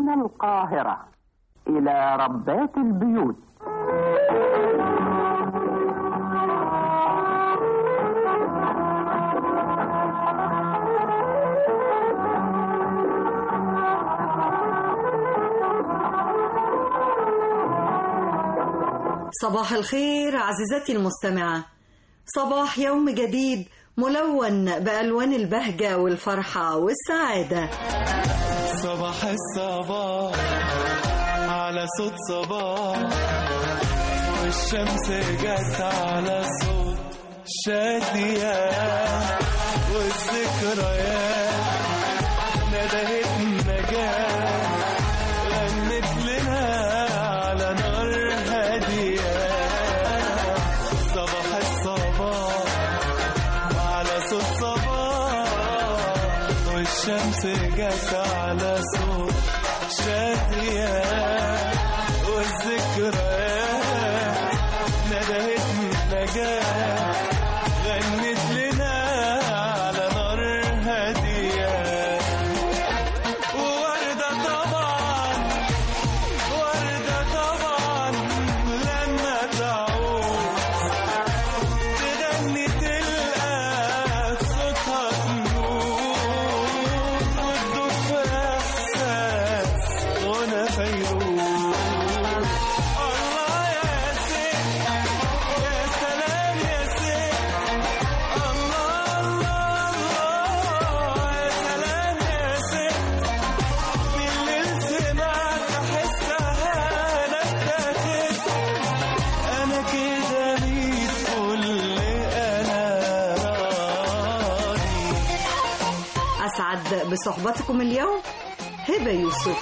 من القاهرة إلى ربات البيوت صباح الخير عزيزتي المستمعة صباح يوم جديد ملون بألوان البهجة والفرحة والسعادة صباح الصباح على صوت صباح والشمس جت على صوت شادية والذكريات ندهت النجاة غنت لنا على نار هادية صباح الصباح على صوت صباح والشمس جت على صوت شادية والذكريات ندهت نجاة غنت لنا على نار هادية ووردة طبعا وردة طبعا لما تعود تغني تلقى صوتها تنور وتدوب في احساس غنى فيروز الله يا ست يا سلام يا ست الله الله الله يا سلام يا ست بالليل سمعت احسها انا اتاخدت انا كده ميت كل انا راضي أسعد بصحبتكم اليوم هبة يوسف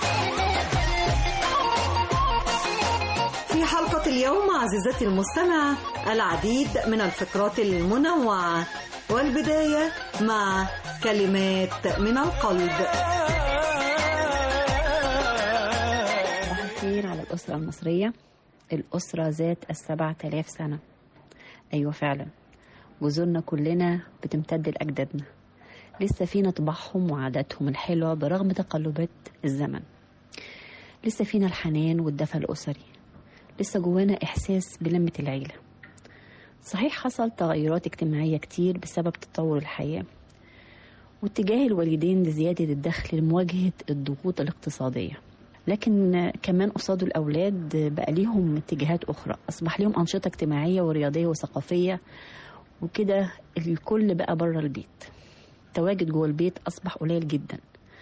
في حلقة اليوم عزيزتي المستمعة العديد من الفقرات المنوعة والبداية مع كلمات من القلب صباح الخير على الأسرة المصرية الأسرة ذات السبعة آلاف سنة أيوة فعلا جذورنا كلنا بتمتد لأجدادنا لسه فينا طباعهم وعاداتهم الحلوة برغم تقلبات الزمن لسه فينا الحنان والدفى الأسري لسه جوانا إحساس بلمة العيلة صحيح حصل تغيرات اجتماعية كتير بسبب تطور الحياة واتجاه الوالدين لزيادة الدخل لمواجهة الضغوط الاقتصادية لكن كمان قصاد الأولاد بقى ليهم اتجاهات أخرى أصبح ليهم أنشطة اجتماعية ورياضية وثقافية وكده الكل بقى بره البيت التواجد جوه البيت أصبح قليل جدا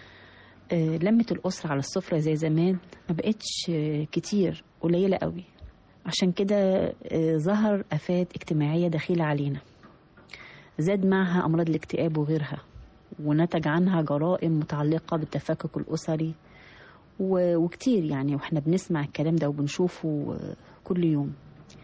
آه، لمة الأسرة على السفرة زي زمان ما بقتش آه، كتير قليلة قوي عشان كده آه، ظهر آفات اجتماعية دخيلة علينا زاد معها أمراض الاكتئاب وغيرها ونتج عنها جرائم متعلقة بالتفكك الأسري و- وكتير يعني واحنا بنسمع الكلام ده وبنشوفه آه، كل يوم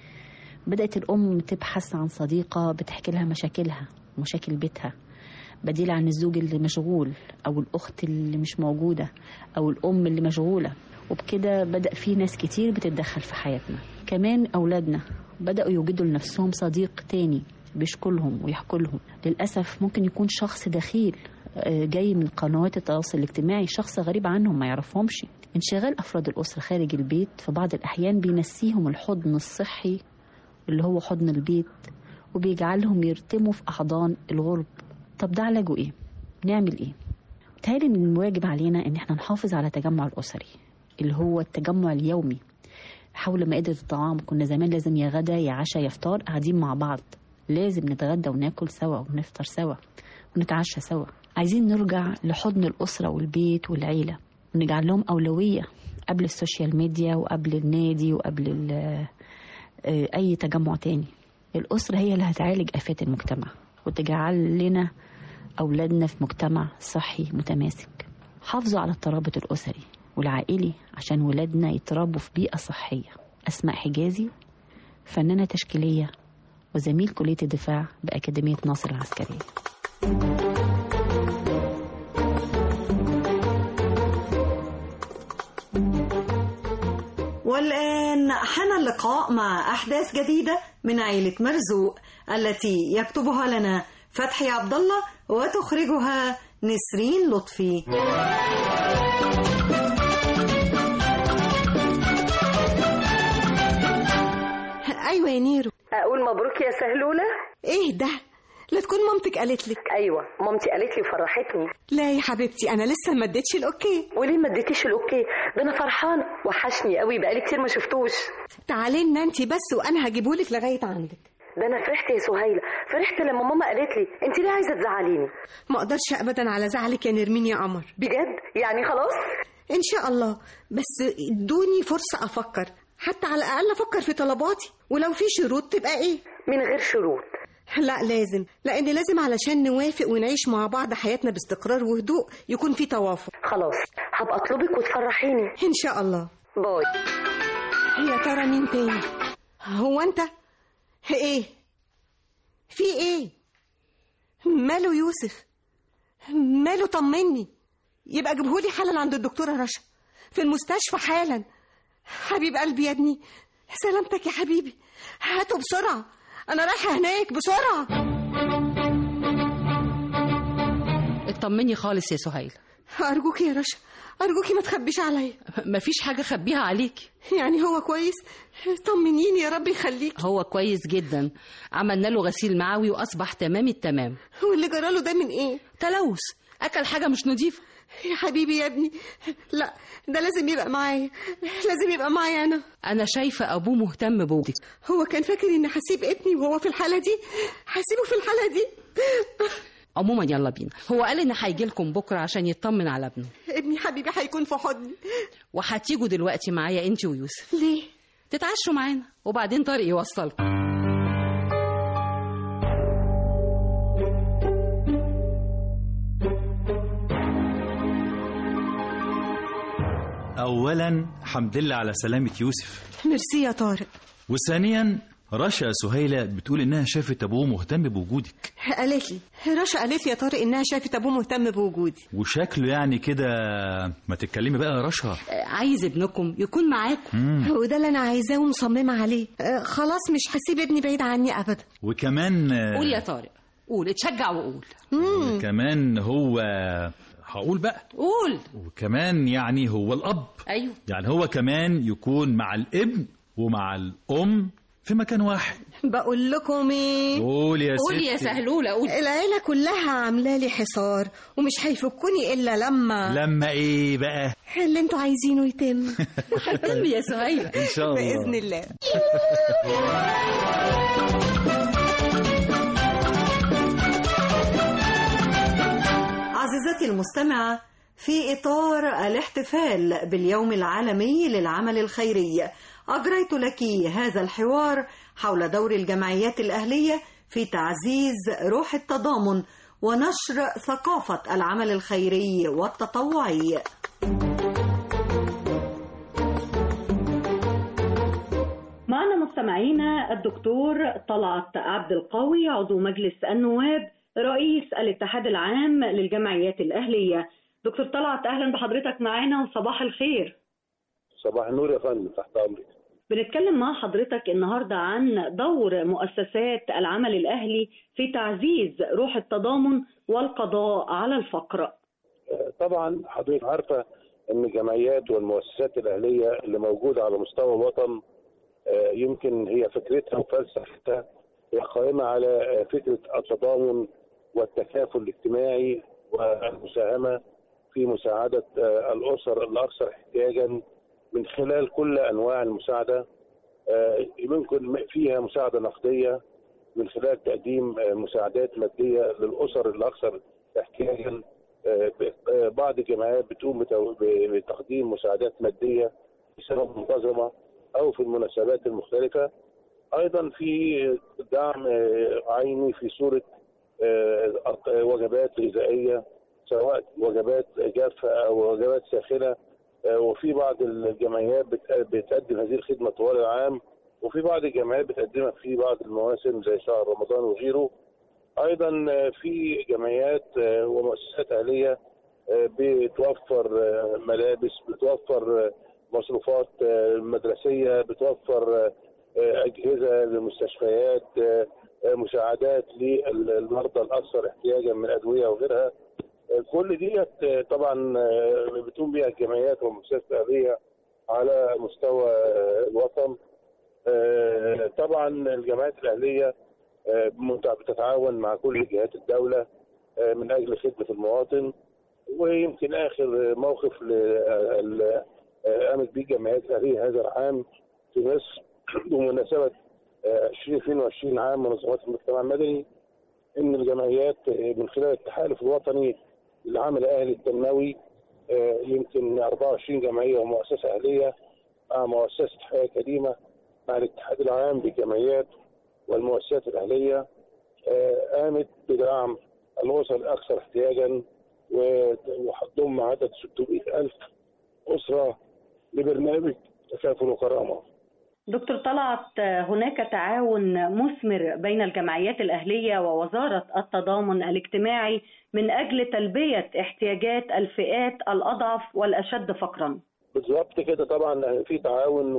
بدأت الأم تبحث عن صديقة بتحكي لها مشاكلها ومشاكل بيتها بديل عن الزوج اللي مشغول أو الأخت اللي مش موجودة أو الأم اللي مشغولة وبكده بدأ في ناس كتير بتتدخل في حياتنا كمان أولادنا بدأوا يوجدوا لنفسهم صديق تاني بيشكلهم ويحكوا لهم للأسف ممكن يكون شخص دخيل آه، جاي من قنوات التواصل الاجتماعي شخص غريب عنهم ما يعرفهمش انشغال أفراد الأسرة خارج البيت في بعض الأحيان بينسيهم الحضن الصحي اللي هو حضن البيت وبيجعلهم يرتموا في أحضان الغرب طب ده علاجه إيه؟ نعمل إيه؟ بتهيألي إن الواجب علينا إن إحنا نحافظ على التجمع الأسري اللي هو التجمع اليومي حول مائدة الطعام كنا زمان لازم يا غدا يا عشاء يا فطار قاعدين مع بعض لازم نتغدى وناكل سوا ونفطر سوا ونتعشى سوا عايزين نرجع لحضن الأسرة والبيت والعيلة ونجعل لهم أولوية قبل السوشيال ميديا وقبل النادي وقبل ال- آه، أي تجمع تاني الأسرة هي اللي هتعالج آفات المجتمع وتجعل لنا أولادنا في مجتمع صحي متماسك حافظوا على الترابط الأسري والعائلي عشان ولادنا يتربوا في بيئة صحية أسماء حجازي فنانة تشكيلية وزميل كلية الدفاع بأكاديمية ناصر العسكرية والآن حان اللقاء مع أحداث جديدة من عيلة مرزوق التي يكتبها لنا فتحي عبد الله وتخرجها نسرين لطفي اقول مبروك يا سهلوله ايه ده لا تكون مامتك قالت لك ايوه مامتي قالت لي فرحتني لا يا حبيبتي انا لسه ما اديتش الاوكي وليه ما اديتيش الاوكي ده انا فرحانه وحشني قوي بقالي كتير ما شفتوش تعالي لنا انت بس وانا هجيبهولك لغايه عندك ده انا فرحت يا سهيله فرحت لما ماما قالت لي انت ليه عايزه تزعليني ما اقدرش ابدا على زعلك يا نرمين يا قمر بجد يعني خلاص ان شاء الله بس ادوني فرصه افكر حتى على الاقل افكر في طلباتي ولو في شروط تبقى ايه من غير شروط لا لازم لان لازم علشان نوافق ونعيش مع بعض حياتنا باستقرار وهدوء يكون في توافق خلاص هبقى اطلبك وتفرحيني ان شاء الله باي يا ترى مين تاني هو انت ايه في ايه ماله يوسف ماله طمني يبقى جيبهولي حالا عند الدكتوره رشا في المستشفى حالا حبيب قلبي يا ابني سلامتك يا حبيبي هاته بسرعه انا رايحه هناك بسرعه اطمني خالص يا سهيل ارجوكي يا رشا ارجوكي ما تخبيش عليا مفيش حاجة خبيها عليكي يعني هو كويس طمنيني يا رب يخليك هو كويس جدا عملنا له غسيل معوي وأصبح تمام التمام واللي جراله ده من ايه تلوث أكل حاجة مش نظيفة يا حبيبي يا ابني لا ده لازم يبقى معايا لازم يبقى معايا انا أنا شايفة أبوه مهتم بوجودك هو كان فاكر اني هسيب ابني وهو في الحاله دي هسيبه في الحاله دي عموما يلا بينا هو قال إن هيجي لكم بكرة عشان يطمن على ابنه ابني حبيبي هيكون في حضني وهتيجوا دلوقتي معايا أنت ويوسف ليه تتعشوا معانا وبعدين طارق يوصلكم أولا حمد لله على سلامة يوسف ميرسي يا طارق وثانيا رشا سهيلة بتقول إنها شافت أبوه مهتم بوجودك قالت لي رشا قالت لي يا طارق انها شافت ابوه مهتم بوجودي وشكله يعني كده ما تتكلمي بقى يا رشا عايز ابنكم يكون معاكم وده اللي انا عايزاه ومصممه عليه آه، خلاص مش هسيب ابني بعيد عني ابدا وكمان قول يا طارق قول اتشجع وقول كمان هو هقول بقى قول وكمان يعني هو الأب أيوه يعني هو كمان يكون مع الابن ومع الأم في مكان واحد بقول لكم ايه قول يا قول يا ستي. سهلولة قول العيله كلها عامله لي حصار ومش هيفكوني الا لما لما ايه بقى اللي انتوا عايزينه يتم هتم يا سهيلة ان شاء الله باذن الله عزيزتي المستمعة في إطار الاحتفال باليوم العالمي للعمل الخيري أجريت لك هذا الحوار حول دور الجمعيات الأهلية في تعزيز روح التضامن ونشر ثقافة العمل الخيري والتطوعي معنا مستمعينا الدكتور طلعت عبد القوي عضو مجلس النواب رئيس الاتحاد العام للجمعيات الأهلية دكتور طلعت أهلا بحضرتك معانا وصباح الخير صباح النور يا فندم تحت امرك بنتكلم مع حضرتك النهاردة عن دور مؤسسات العمل الأهلي في تعزيز روح التضامن والقضاء على الفقر آه، طبعا حضرتك عارفه ان الجمعيات والمؤسسات الاهليه اللي موجوده على مستوى الوطن آه، يمكن هي فكرتها وفلسفتها هي قائمه على آه، فكره التضامن والتكافل الاجتماعي والمساهمه في مساعده آه، الاسر الاكثر احتياجا من خلال كل انواع المساعده آه، يمكن فيها مساعده نقديه من خلال تقديم آه، مساعدات ماديه للاسر الاكثر احتياجا آه، ب- آه، بعض الجمعيات بتقوم بتو- ب- بتقديم مساعدات ماديه في سنه منتظمه او في المناسبات المختلفه ايضا في دعم آه، عيني في صوره آه، أط- وجبات غذائيه سواء وجبات جافه او وجبات ساخنه آه، وفي بعض الجمعيات بت- بتقدم هذه الخدمه طوال العام وفي بعض الجمعيات بتقدمها في بعض المواسم زي شهر رمضان وغيره ايضا آه، في جمعيات آه، ومؤسسات اهليه آه، بتوفر آه، ملابس بتوفر آه، مصروفات آه، مدرسيه بتوفر آه، آه، اجهزه للمستشفيات آه، آه، مساعدات للمرضى الاكثر احتياجا من ادويه وغيرها آه، كل ديت آه، طبعا آه، بتقوم بها الجمعيات والمؤسسات الاهليه على مستوى آه، الوطن آه، طبعا الجمعيات الاهليه آه، مت- بتتعاون مع كل جهات الدوله آه، من اجل خدمه المواطن ويمكن اخر موقف ل- ال- آه، قامت به الجمعيات الاهليه هذا العام في مصر بمناسبه آه، 2022 عام منظمات المجتمع المدني ان الجمعيات آه، من خلال التحالف الوطني للعمل الاهلي التنموي آه، يمكن 24 جمعيه ومؤسسه اهليه مع مؤسسه حياه كريمه مع الاتحاد العام للجمعيات والمؤسسات الاهليه آه، قامت بدعم الاسر الاكثر احتياجا و- وهتضم عدد 600 الف اسره لبرنامج تكافل وكرامه. دكتور طلعت هناك تعاون مثمر بين الجمعيات الأهلية ووزارة التضامن الاجتماعي من أجل تلبية احتياجات الفئات الأضعف والأشد فقرا بالظبط كده طبعا في تعاون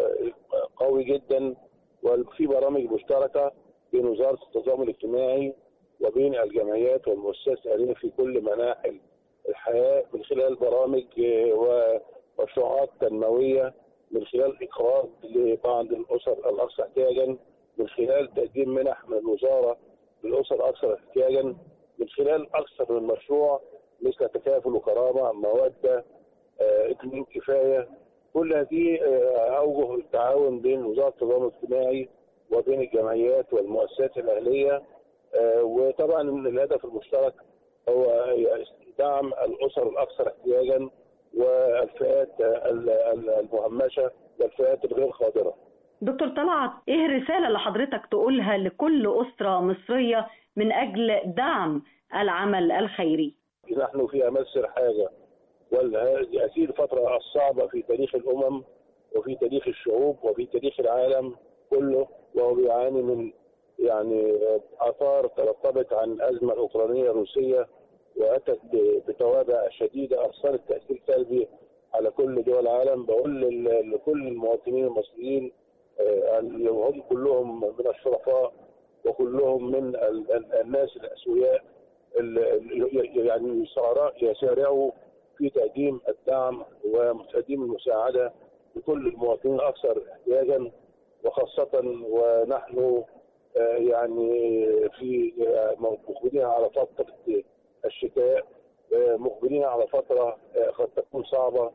قوي جدا وفي برامج مشتركه بين وزاره التضامن الاجتماعي وبين الجمعيات والمؤسسات الاهليه في كل مناحي الحياه من خلال برامج آه، ومشروعات تنمويه من خلال اقراض لبعض الاسر الاكثر احتياجا من خلال تقديم منح من الوزاره للاسر الاكثر احتياجا من خلال اكثر من مشروع مثل تكافل وكرامه موده آه، اتنين كفايه كل هذه آه، اوجه التعاون بين وزاره التضامن الاجتماعي وبين الجمعيات والمؤسسات الاهليه آه، وطبعا الهدف المشترك هو دعم الاسر الاكثر احتياجا والفئات آه، ال- ال- المهمشه والفئات الغير قادره. دكتور طلعت إيه الرسالة اللي حضرتك تقولها لكل أسرة مصرية من أجل دعم العمل الخيري نحن في امس حاجه وهذه اكيد الفتره الصعبه في تاريخ الامم وفي تاريخ الشعوب وفي تاريخ العالم كله وهو بيعاني من يعني اثار ترتبت عن الازمه الاوكرانيه الروسيه واتت ب- بتوابع شديده اثرت تاثير سلبي على كل دول العالم بقول لل- لكل المواطنين المصريين آه، اللي هم كلهم من الشرفاء وكلهم من ال- ال- الناس الاسوياء ال- ال- يعني يسارع- يسارعوا في تقديم الدعم وتقديم المساعده لكل المواطنين الاكثر احتياجا وخاصه ونحن آه، يعني في آه، مقبلين على فتره الشتاء آه، مقبلين على فتره آه، قد تكون صعبه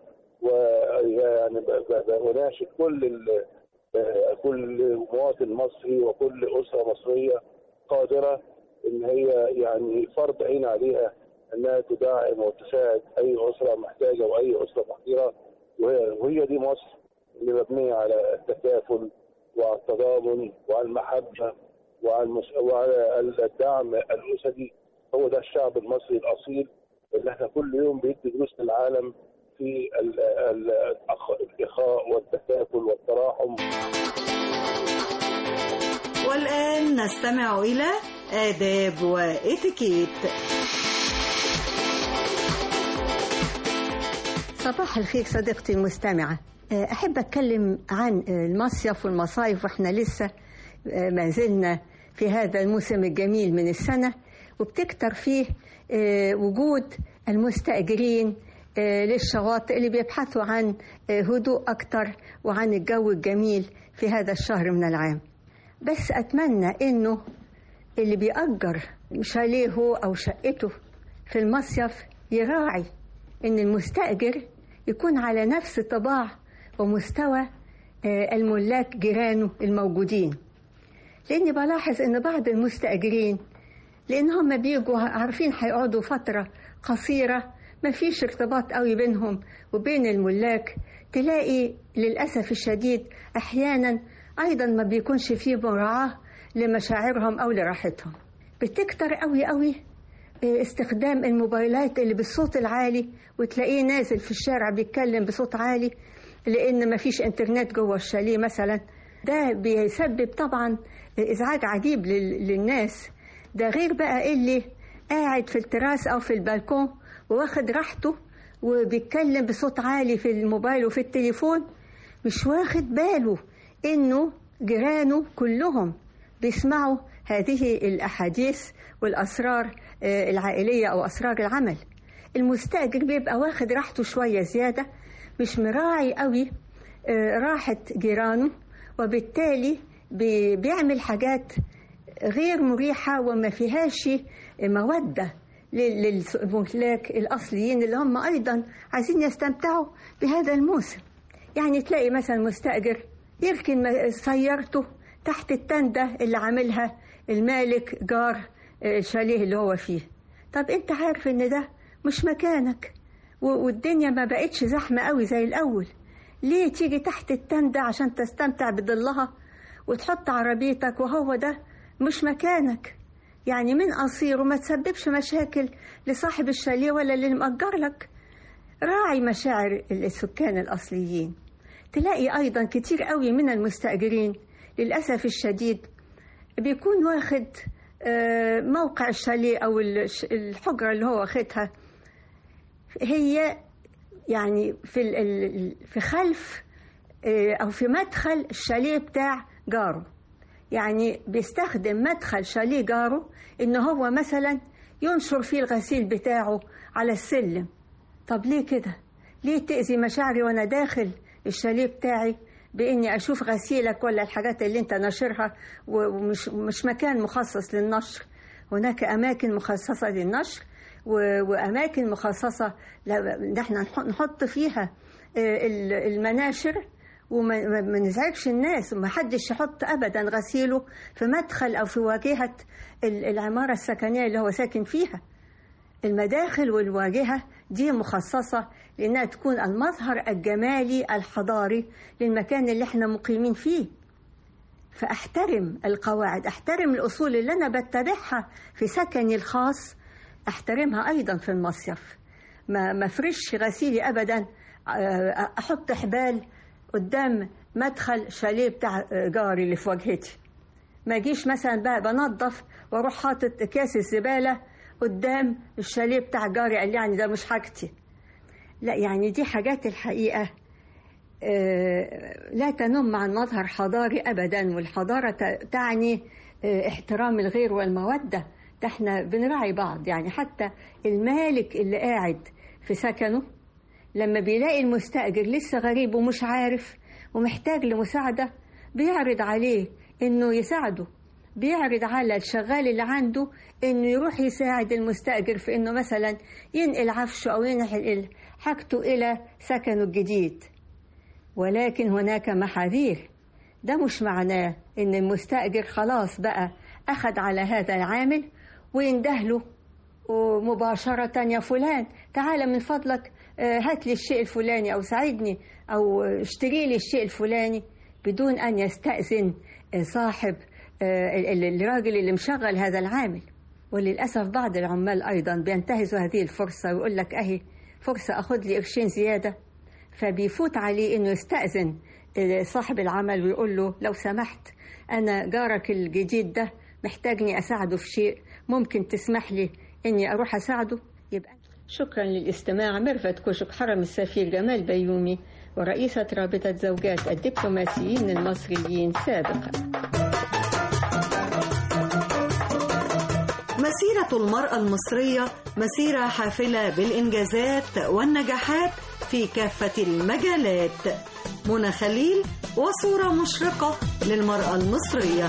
ويعني ب- ب- بناشد كل ال- آه، كل مواطن مصري وكل اسره مصريه قادره ان هي يعني فرض عين عليها انها تدعم وتساعد اي اسره محتاجه واي اسره فقيره وهي, وهي دي مصر اللي مبنيه على التكافل وعلى التضامن وعلى المحبه وعلى, المس... وعلى الدعم الاسري هو ده الشعب المصري الاصيل اللي احنا كل يوم بيدي دروس للعالم في ال... ال... الأخ- الاخاء والتكافل والتراحم والآن نستمع إلى آداب وإتيكيت صباح الخير صديقتي المستمعة آه، أحب أتكلم عن آه، المصيف والمصايف وإحنا لسه آه، ما زلنا في هذا الموسم الجميل من السنة وبتكتر فيه آه، وجود المستأجرين آه، للشواطئ اللي بيبحثوا عن آه، هدوء أكتر وعن الجو الجميل في هذا الشهر من العام بس أتمنى إنه اللي بيأجر شاليه أو شقته في المصيف يراعي إن المستأجر يكون على نفس طباع ومستوى آه، الملاك جيرانه الموجودين لأني بلاحظ إن بعض المستأجرين لأن هم بيجوا عارفين هيقعدوا فترة قصيرة ما فيش ارتباط قوي بينهم وبين الملاك تلاقي للأسف الشديد أحيانا أيضا ما بيكونش فيه مراعاة لمشاعرهم أو لراحتهم بتكتر قوي قوي استخدام الموبايلات اللي بالصوت العالي وتلاقيه نازل في الشارع بيتكلم بصوت عالي لأن ما فيش انترنت جوه الشاليه مثلا ده بيسبب طبعا إزعاج عجيب لل- للناس ده غير بقى اللي قاعد في التراس أو في البلكون وواخد راحته وبيتكلم بصوت عالي في الموبايل وفي التليفون مش واخد باله إنه جيرانه كلهم بيسمعوا هذه الأحاديث والأسرار آه، العائلية أو أسرار العمل المستأجر بيبقى واخد راحته شوية زيادة مش مراعي قوي آه، راحة جيرانه وبالتالي بي- بيعمل حاجات غير مريحة وما فيهاش مودة لل- للملاك الأصليين اللي هم أيضا عايزين يستمتعوا بهذا الموسم يعني تلاقي مثلا مستأجر يركن م- سيارته تحت التندة اللي عاملها المالك جار آه، الشاليه اللي هو فيه طب انت عارف ان ده مش مكانك و- والدنيا ما بقتش زحمة قوي زي الأول ليه تيجي تحت التندة عشان تستمتع بظلها وتحط عربيتك وهو ده مش مكانك يعني من قصير وما تسببش مشاكل لصاحب الشاليه ولا اللي مأجر لك راعي مشاعر السكان الأصليين تلاقي أيضا كتير قوي من المستأجرين للأسف الشديد بيكون واخد آه، موقع الشاليه أو الش- الحجرة اللي هو واخدها هي يعني في ال- ال- في خلف آه، أو في مدخل الشاليه بتاع جاره يعني بيستخدم مدخل شاليه جاره إن هو مثلا ينشر فيه الغسيل بتاعه على السلم طب ليه كده؟ ليه تأذي مشاعري وأنا داخل الشاليه بتاعي بإني أشوف غسيلك ولا الحاجات اللي أنت ناشرها و- ومش مش مكان مخصص للنشر هناك أماكن مخصصة للنشر و- وأماكن مخصصة ل- إن احنا نح- نحط فيها آه، ال- المناشر وما ما- ما نزعجش الناس وما حدش يحط ابدا غسيله في مدخل او في واجهه ال- العماره السكنيه اللي هو ساكن فيها المداخل والواجهه دي مخصصه لانها تكون المظهر الجمالي الحضاري للمكان اللي احنا مقيمين فيه فاحترم القواعد احترم الاصول اللي انا بتبعها في سكني الخاص احترمها ايضا في المصيف ما ما فرش غسيلي ابدا آه، احط حبال قدام مدخل شاليه بتاع جاري اللي في واجهتي ما اجيش مثلا بقى بنظف واروح حاطط اكياس الزباله قدام الشاليه بتاع جاري قال لي يعني ده مش حاجتي لا يعني دي حاجات الحقيقه آه، لا تنم عن مظهر حضاري ابدا والحضاره ت- تعني آه، احترام الغير والموده ده احنا بنراعي بعض يعني حتى المالك اللي قاعد في سكنه لما بيلاقي المستأجر لسه غريب ومش عارف ومحتاج لمساعدة بيعرض عليه إنه يساعده بيعرض على الشغال اللي عنده إنه يروح يساعد المستأجر في إنه مثلا ينقل عفشه أو ينقل حاجته إلى سكنه الجديد ولكن هناك محاذير ده مش معناه إن المستأجر خلاص بقى أخذ على هذا العامل ويندهله ومباشرة يا فلان تعال من فضلك آه، هات لي الشيء الفلاني أو ساعدني أو اشتري لي الشيء الفلاني بدون أن يستأذن آه، صاحب آه، ال- ال- الراجل اللي مشغل هذا العامل وللأسف بعض العمال أيضا بينتهزوا هذه الفرصة ويقول لك أهي فرصة أخذ لي قرشين زيادة فبيفوت عليه إنه يستأذن آه، صاحب العمل ويقول له لو سمحت أنا جارك الجديد ده محتاجني أساعده في شيء ممكن تسمح لي إني أروح أساعده يبقى شكرا للاستماع ميرفت كشك حرم السفير جمال بيومي ورئيسة رابطة زوجات الدبلوماسيين المصريين سابقا مسيرة المرأة المصرية مسيرة حافلة بالإنجازات والنجاحات في كافة المجالات منى خليل وصورة مشرقة للمرأة المصرية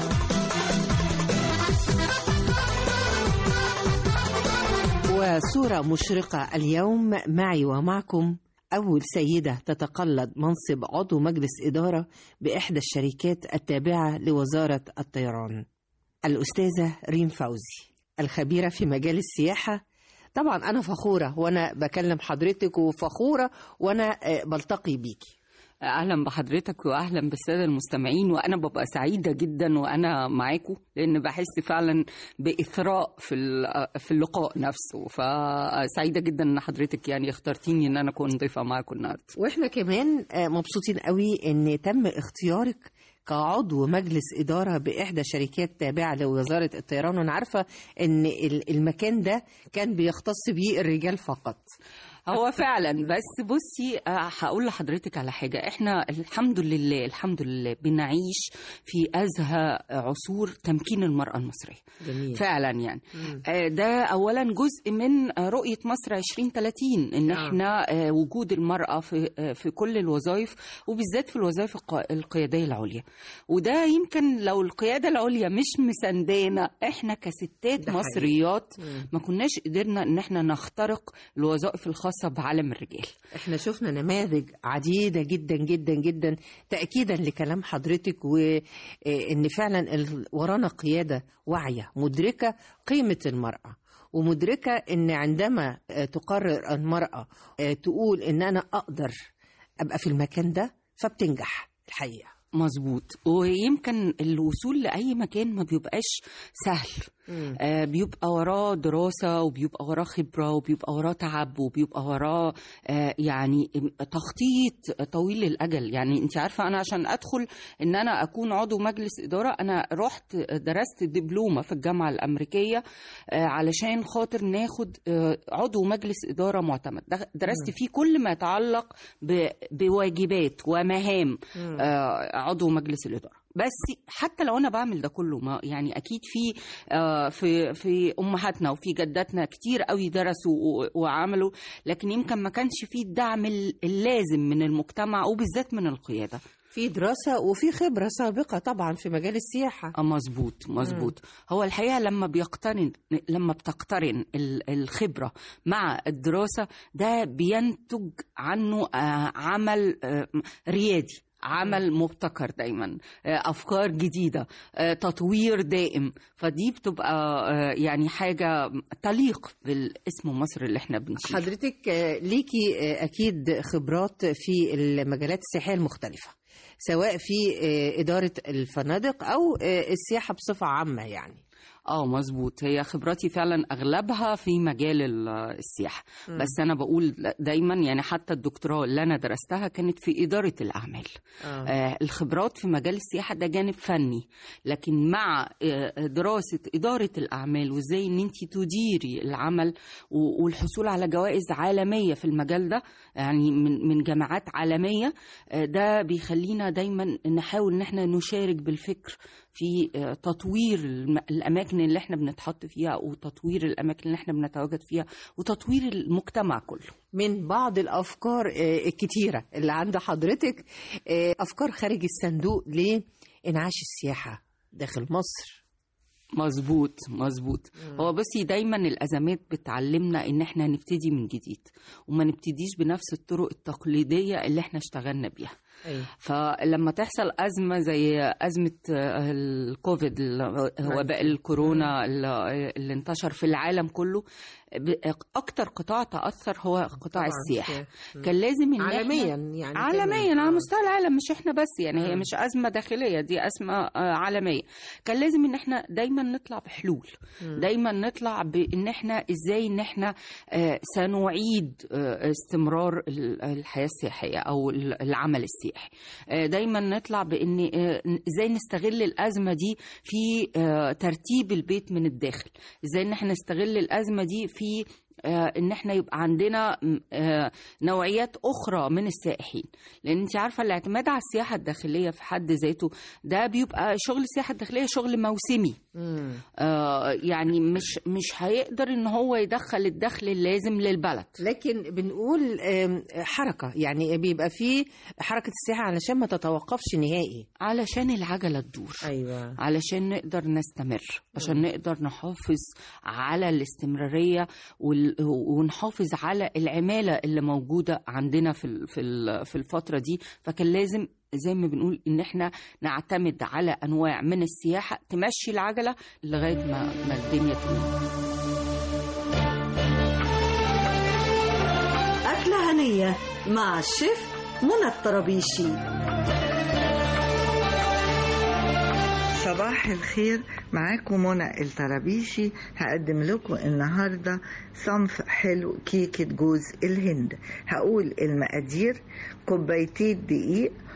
وصورة مشرقة اليوم معي ومعكم أول سيدة تتقلد منصب عضو مجلس إدارة بإحدى الشركات التابعة لوزارة الطيران الأستاذة ريم فوزي الخبيرة في مجال السياحة طبعا أنا فخورة وأنا بكلم حضرتك وفخورة وأنا آه، بلتقي بيكي اهلا بحضرتك واهلا بالساده المستمعين وانا ببقى سعيده جدا وانا معاكم لان بحس فعلا باثراء في ال- في اللقاء نفسه فسعيده جدا ان حضرتك يعني اخترتيني ان انا اكون ضيفه معاكم النهارده واحنا كمان آه، مبسوطين قوي ان تم اختيارك كعضو مجلس إدارة بإحدى شركات تابعة لوزارة الطيران وأنا عارفة إن ال- المكان ده كان بيختص بيه الرجال فقط هو فعلا بس بصي آه، هقول لحضرتك على حاجة احنا الحمد لله الحمد لله بنعيش في أزهى عصور تمكين المرأة المصرية جميل فعلا يعني آه، ده اولا جزء من آه، رؤيه مصر 2030 ان آه. احنا آه، وجود المراه في آه، في كل الوظائف وبالذات في الوظائف الق- القياديه العليا وده يمكن لو القياده العليا مش مساندانا احنا كستات ده حقيقي. مصريات مم. ما كناش قدرنا ان احنا نخترق الوظائف الخاصه بعالم الرجال احنا شفنا نماذج عديدة جدا جدا جدا تأكيدا لكلام حضرتك وان فعلا ال- ورانا قيادة واعية مدركة قيمة المرأة ومدركة ان عندما آه، تقرر المرأة آه، تقول ان انا اقدر ابقى في المكان ده فبتنجح الحقيقة مظبوط ويمكن الوصول لاي مكان ما بيبقاش سهل آه، بيبقى وراه دراسة وبيبقى وراه خبرة وبيبقى وراه تعب وبيبقى وراه آه، يعني تخطيط طويل الأجل يعني أنت عارفة أنا عشان أدخل إن أنا أكون عضو مجلس إدارة أنا رحت درست دبلومة في الجامعة الأمريكية آه، علشان خاطر ناخد آه، عضو مجلس إدارة معتمد ده- درست مم. فيه كل ما يتعلق ب- بواجبات ومهام مم. آه، عضو مجلس الإدارة بس حتى لو انا بعمل ده كله ما يعني اكيد في آه، في في امهاتنا وفي جداتنا كتير قوي درسوا و- وعملوا لكن يمكن ما كانش في الدعم ال- اللازم من المجتمع وبالذات من القياده في دراسة وفي خبرة سابقة طبعا في مجال السياحة اه مظبوط مظبوط هو الحقيقه لما بيقترن لما بتقترن ال- الخبره مع الدراسه ده بينتج عنه آه، عمل آه، ريادي عمل مبتكر دايما آه، افكار جديده آه، تطوير دائم فدي بتبقى آه، يعني حاجه تليق بالاسم مصر اللي احنا بنشيله حضرتك آه، ليكي آه، أكيد خبرات في المجالات السياحية المختلفة سواء في آه، إدارة الفنادق أو آه، السياحة بصفة عامة يعني اه مظبوط هي خبراتي فعلا اغلبها في مجال ال- السياحه مم. بس انا بقول دايما يعني حتى الدكتوراه اللي انا درستها كانت في اداره الاعمال آه. آه الخبرات في مجال السياحه ده جانب فني لكن مع آه دراسه اداره الاعمال وازاي ان انت تديري العمل و- والحصول على جوائز عالميه في المجال ده يعني من من جامعات عالميه آه ده بيخلينا دايما نحاول ان احنا نشارك بالفكر في آه، تطوير الم- الاماكن اللي احنا بنتحط فيها وتطوير الاماكن اللي احنا بنتواجد فيها وتطوير المجتمع كله من بعض الأفكار آه، الكتيرة اللي عند حضرتك آه، أفكار خارج الصندوق لإنعاش السياحة داخل مصر مظبوط مظبوط هو بصي دايما الازمات بتعلمنا ان احنا نبتدي من جديد وما نبتديش بنفس الطرق التقليديه اللي احنا اشتغلنا بيها أيوة. فلما تحصل أزمة زي أزمة آه، الكوفيد ال- وباء الكورونا اللي اللي انتشر في العالم كله ب- أكتر قطاع تأثر هو قطاع طبعاً السياحة السياحة. كان لازم إن إحنا- عالميا يعني عالميا كمان. على آه. مستوى العالم مش احنا بس يعني هي مم. مش أزمة داخلية دي أزمة آه، عالمية كان لازم إن احنا دايما نطلع بحلول مم. دايما نطلع بان احنا ازاي ان احنا آه، سنعيد آه، استمرار ال- الحياه السياحيه او ال- العمل السياحي آه، دايما نطلع بان آه، ازاي نستغل الازمه دي في آه، ترتيب البيت من الداخل ازاي ان احنا نستغل الازمه دي في آه، ان احنا يبقى عندنا م- آه، نوعيات اخرى من السائحين لان انت عارفه الاعتماد على السياحه الداخليه في حد ذاته ده بيبقى شغل السياحه الداخليه شغل موسمي مم. آه يعني مش مش هيقدر ان هو يدخل الدخل اللازم للبلد لكن بنقول آم، حركة يعني بيبقى في حركة السياحة علشان ما تتوقفش نهائي علشان العجله تدور أيوة علشان نقدر نستمر عشان نقدر نحافظ على الاستمراريه وال- ونحافظ على العماله اللي موجوده عندنا في ال- في ال- في الفتره دي فكان لازم زي ما بنقول ان احنا نعتمد على انواع من السياحه تمشي العجله لغايه ما ما الدنيا تقوم أكلة هنية مع الشيف منى الطرابيشي صباح الخير معاكم منى الطرابيشي هقدم لكم النهاردة صنف حلو كيكة جوز الهند هقول المقادير كوبايتين دقيق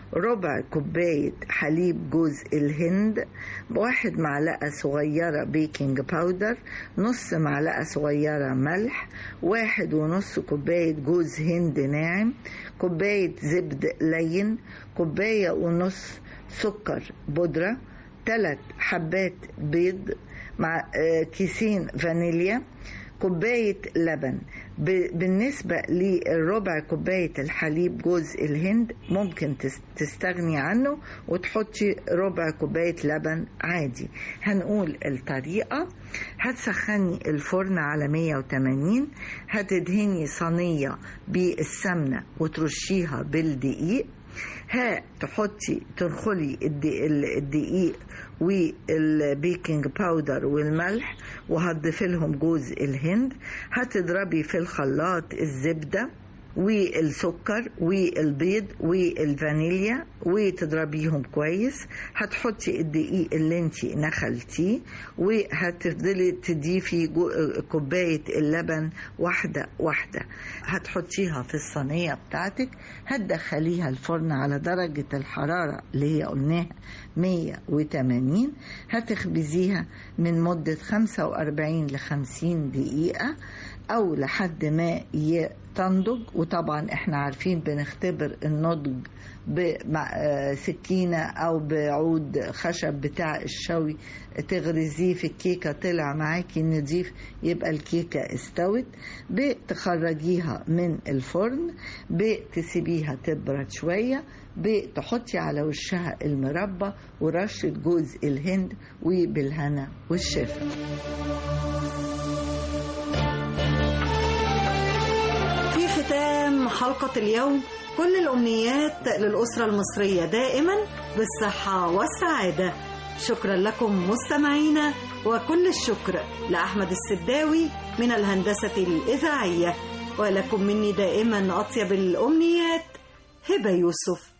ربع كوباية حليب جوز الهند واحد معلقة صغيرة بيكنج باودر نص معلقة صغيرة ملح واحد ونص كوباية جوز هند ناعم كوباية زبد لين كوباية ونص سكر بودرة ثلاث حبات بيض مع آه، كيسين فانيليا كوباية لبن ب- بالنسبة للربع كوباية الحليب جوز الهند ممكن تس- تستغني عنه وتحطي ربع كوباية لبن عادي هنقول الطريقة هتسخني الفرن على 180 هتدهني صينية بالسمنة وترشيها بالدقيق ها تحطي تنخلي الد- ال- الدقيق والبيكنج باودر والملح وهتضيفي لهم جوز الهند هتضربي في الخلاط الزبده والسكر والبيض والفانيليا وتضربيهم كويس هتحطي الدقيق اللي انت نخلتيه وهتفضلي تضيفي جو- كوباية اللبن واحدة واحدة هتحطيها في الصينية بتاعتك هتدخليها الفرن على درجة الحرارة اللي هي قلناها 180 هتخبزيها من مدة 45 ل 50 دقيقة أو لحد ما ي- تنضج وطبعا احنا عارفين بنختبر النضج بسكينة أو بعود خشب بتاع الشوي تغرزيه في الكيكة طلع معاكي نضيف يبقى الكيكة استوت بتخرجيها من الفرن بتسيبيها تبرد شوية بتحطي على وشها المربى ورشة جوز الهند وبالهنا والشفا في ختام حلقة اليوم كل الأمنيات للأسرة المصرية دائما بالصحة والسعادة شكرا لكم مستمعينا وكل الشكر لأحمد السداوي من الهندسة الإذاعية ولكم مني دائما أطيب الأمنيات هبة يوسف